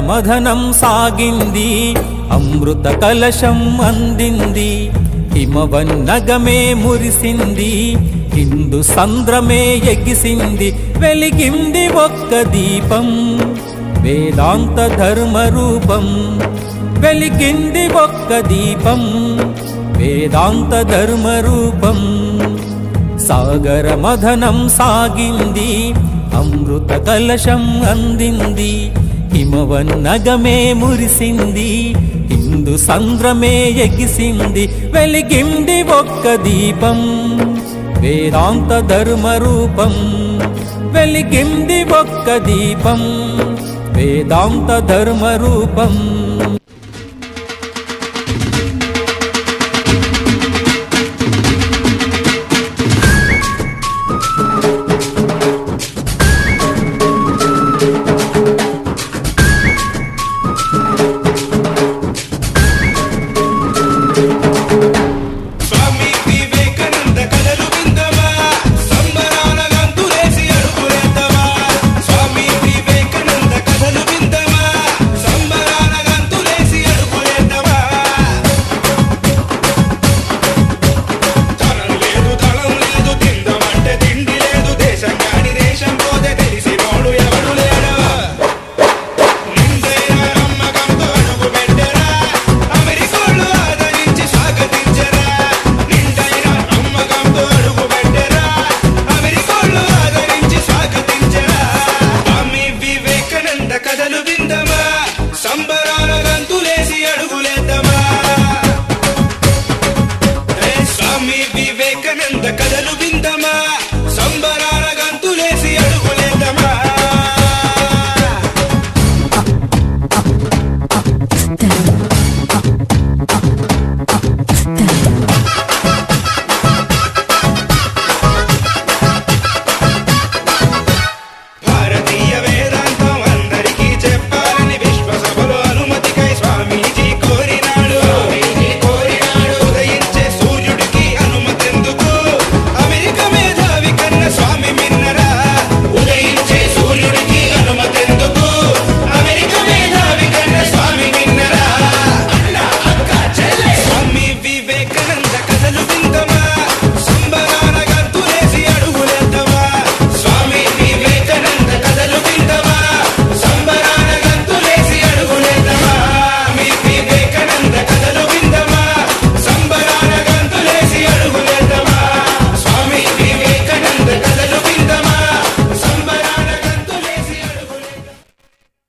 మధనం సాగింది అమృత కలశం అందింది హిమవన్నగమే మురిసింది హిందు సంద్రమే ఎగిసింది వెలిగింది ఒక్క దీపం వేదాంత ధర్మ రూపం వెలిగింది ఒక్క దీపం వేదాంత ధర్మ రూపం సాగర మధనం సాగింది అమృత కలశం అందింది హిమవన్నగమే మురిసింది హిందు సంద్రమే ఎగిసింది వెలిగింది ఒక్క దీపం వేదాంత ధర్మ రూపం వెలిగింది ఒక్క దీపం వేదాంత ధర్మ రూపం